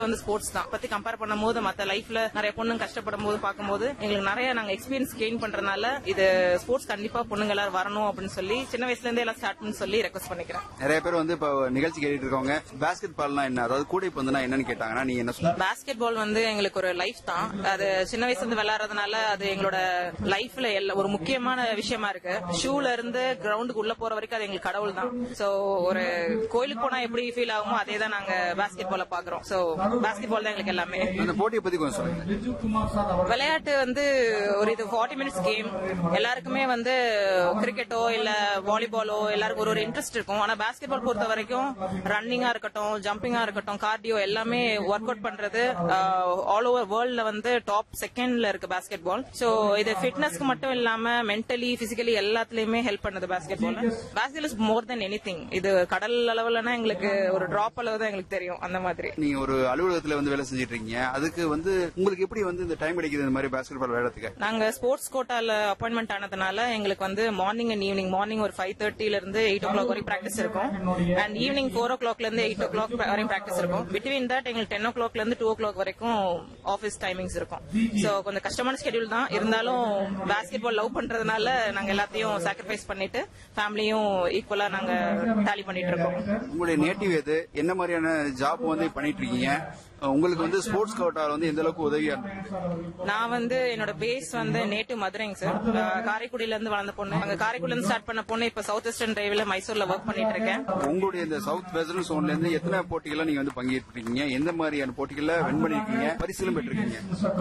வந்து ஸ்போர்ட்ஸ் தான் பத்தி கம்பேர் பண்ணும்போது மத்த லைஃப்ல நிறைய பொண்ணுங்க கஷ்டப்படும் போது பார்க்கும்போது எங்களுக்கு நிறைய நாங்க எக்ஸ்பீரியன்ஸ் கெயின் பண்றதுனால இது ஸ்போர்ட்ஸ் கண்டிப்பா பொண்ணுங்க எல்லாரும் வரணும் அப்படின்னு சொல்லி சின்ன வயசுல இருந்தே எல்லாம் ஸ்டார்ட் பண்ணி சொல்லி ரெக்வஸ்ட் பண்ணிக்கிறேன் நிறைய பேர் வந்து இப்ப நிகழ்ச்சி கேட்டுட்டு இருக்கவங்க பாஸ்கெட் பால்னா என்ன அதாவது கூடைப்பந்துனா என்னன்னு கேட்டாங்கன்னா நீங்க என்ன சொல்லுங்க பாஸ்கெட் பால் வந்து எங்களுக்கு ஒரு லைஃப் தான் அது சின்ன வயசுல இருந்து விளையாடுறதுனால அது எங்களோட லைஃப்ல எல்லா ஒரு முக்கியமான விஷயமா இருக்கு ஷூல இருந்து கிரவுண்டுக்கு உள்ள போற வரைக்கும் அது எங்களுக்கு கடவுள் தான் சோ ஒரு கோயிலுக்கு போனா எப்படி ஃபீல் ஆகுமோ அதே தான் நாங்க பாஸ்கெட் பால பாக்குறோம் சோ பாஸ்கெட் பால் தான் எங்களுக்கு எல்லாமே அந்த போட்டியை பத்தி கொஞ்சம் சொல்லுங்க விளையாட்டு வந்து ஒரு இது 40 மினிட்ஸ் கேம் எல்லாருக்குமே வந்து கிரிக்கெட்டோ இல்ல வாலிபாலோ எல்லாருக்கும் ஒரு ஒரு இன்ட்ரெஸ்ட் இருக்கும் ஆனா பாஸ்கெட் பால் பொறுத்த வரைக்கும் ரன்னிங்கா இருக்கட்டும் ஜம்பிங்கா இருக்கட்டும் கார்டியோ எல்லாமே ஒர்க் அவுட் பண்றது ஆல் ஓவர் வேர்ல்ட்ல வந்து டாப் செகண்ட்ல இருக்கு பாஸ்கெட் பால் சோ இது ஃபிட்னஸ்க்கு மட்டும் இல்லாம மென்டலி பிசிக்கலி எல்லாத்துலயுமே ஹெல்ப் பண்ணுது basketball basket is more than any இது கடல் அளவுலனா எங்களுக்கு ஒரு டிராப் அளவு தான் எங்களுக்கு தெரியும் அந்த மாதிரி நீங்க ஒரு அலுவலகத்துல வந்து வேலை செஞ்சுட்டு இருக்கீங்க அதுக்கு வந்து உங்களுக்கு எப்படி வந்து இந்த டைம் கிடைக்குது இந்த மாதிரி பாஸ்கெட் பால் விளையாடுறதுக்கு நாங்க ஸ்போர்ட்ஸ் கோட்டால அப்பாயின்மெண்ட் ஆனதுனால எங்களுக்கு வந்து மார்னிங் அண்ட் ஈவினிங் மார்னிங் ஒரு ஃபைவ் தேர்ட்டில இருந்து எயிட் ஓ கிளாக் வரைக்கும் பிராக்டிஸ் இருக்கும் அண்ட் ஈவினிங் ஃபோர் ஓ கிளாக்ல இருந்து எயிட் ஓ கிளாக் வரையும் பிராக்டிஸ் இருக்கும் பிட்வீன் தட் எங்களுக்கு டென் ஓ கிளாக்ல இருந்து டூ ஓ கிளாக் வரைக்கும் ஆஃபீஸ் டைமிங்ஸ் இருக்கும் சோ கொஞ்சம் கஷ்டமான ஸ்கெடியூல் தான் இருந்தாலும் பாஸ்கெட் பால் லவ் பண்றதுனால நாங்க எல்லாத்தையும் சாக்ரிஃபைஸ் பண்ணிட்டு ஃபேமிலியும் ஈக்குவலா நாங்க டாலி பண்ணிட்டு இருக்கோம் உங்களுடைய நேட்டிவ் எது என்ன மாதிரியான ஜாப் வந்து பண்ணிட்டு இருக்கீங்க உங்களுக்கு வந்து ஸ்போர்ட்ஸ் கோட்டால வந்து எந்த அளவுக்கு உதவியா இருக்கு நான் வந்து என்னோட பேஸ் வந்து நேட்டிவ் மதுரைங்க சார் காரைக்குடியில இருந்து வளர்ந்த பொண்ணு அங்க காரைக்குடில இருந்து ஸ்டார்ட் பண்ண பொண்ணு இப்ப சவுத் வெஸ்டர்ன் டிரைவ்ல மைசூர்ல ஒர்க் பண்ணிட்டு இருக்கேன் உங்களுடைய இந்த சவுத் வெஸ்டர்ன் சோன்ல இருந்து எத்தனை போட்டிகளை நீங்க வந்து பங்கேற்றிருக்கீங்க எந்த மாதிரியான போட்டிகள்ல வின் பண்ணிருக்கீங்க பரிசுகளும் பெற்றிருக்கீங்க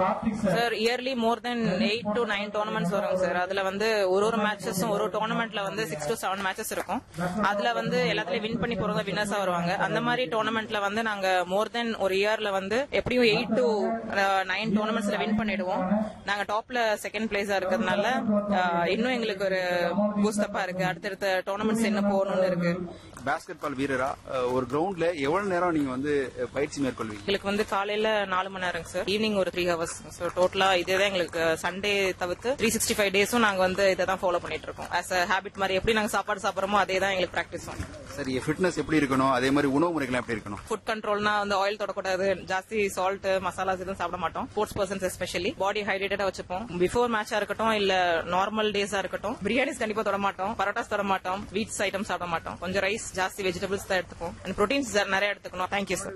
sir yearly more than eight to nine tournaments வருங்க சார் அதுல வந்து ஒரு ஒரு மேட்சஸும் ஒரு ஒரு டோர்னமெண்ட்ல வந்து சிக்ஸ் டு செவன் மேட்சஸ் இருக்கும் அதுல வந்து எல்லாத்துலயும் வின் பண்ணி போறவங்க வின்னர்ஸா வருவாங்க அந்த மாதிரி டோர்னமெண்ட்ல வந்து நாங்க மோர் தென் ஒரு இயர்ல வந்து எப்படியும் எயிட் டு நைன் டோர்னமெண்ட்ஸ்ல வின் பண்ணிடுவோம் நாங்க டாப்ல செகண்ட் பிளேஸா இருக்கிறதுனால அஹ், இன்னும் எங்களுக்கு ஒரு பூஸ்டப்பா இருக்கு அடுத்தடுத்த டோர்னமெண்ட்ஸ் என்ன போகணும்னு இருக்கு பாஸ்கெட் பால் வீரரா அஹ், ஒரு கிரவுண்ட்ல எவ்வளவு நேரம் நீங்க வந்து அஹ், பயிற்சி மேற்கொள்வீங்க எங்களுக்கு வந்து காலையில நாலு மணி நேரம் சார் ஈவினிங் ஒரு த்ரீ ஹவர்ஸ் ஸோ டோட்டலா இதே எங்களுக்கு சண்டே தவிர்த்து த்ரீ சிக்ஸ்டி ஃபைவ் டேஸும் நாங்க வந்து இதை தான் ஃபாலோ பண்ணிட்டு இருக்கோம் ஆஸ் அ ஹேபிட் மாதிரி எப்படி நாங்க சாப்பாடு சாப்பிடுறோமோ அதே தான் எங்களுக்கு ப்ராக்டிஸும் சரி ஃபிட்னஸ் எப்படி இருக்கணும் அதே மாதிரி உணவு முறைகள் எப்படி இருக்கணும் ஃபுட் கண்ட்ரோல்னா வந்து ஆயில் தொடக்கூடாது ஜாஸ்தி சால்ட் மசாலாஸ் எதுவும் சாப்பிட மாட்டோம் ஸ்போர்ட்ஸ் பர்சன்ஸ் எஸ்பெஷலி பாடி ஹைட்ரேட்டடா வச்சுப்போம் பிஃபோர் மேட்சா இருக்கட்டும் இல்ல நார்மல் டேஸா இருக்கட்டும் பிரியாணிஸ் கண்டிப்பா தொட மாட்டோம் பரோட்டாஸ் தொட மாட்டோம் வீட்ஸ் ஐட்டம் சாப்பிட மாட்டோம் கொஞ்சம் ரைஸ் ஜாஸ்தி வெஜிடபிள்ஸ் தான் எடுத்துப்போம் அண்ட் ப்ரோட்டீன்ஸ் நிறைய எடுத்துக்கணும் தேங்க்யூ சார்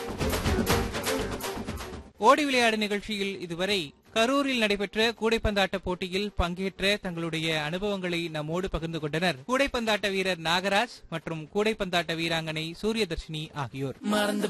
ஓடி விளையாடு நிகழ்ச்சியில் இதுவரை கரூரில் நடைபெற்ற கூடைப்பந்தாட்ட போட்டியில் பங்கேற்ற தங்களுடைய அனுபவங்களை நம்மோடு பகிர்ந்து கொண்டனர் கூடைப்பந்தாட்ட வீரர் நாகராஜ் மற்றும் கூடைப்பந்தாட்ட வீராங்கனை சூரியதர்ஷினி ஆகியோர் மறந்து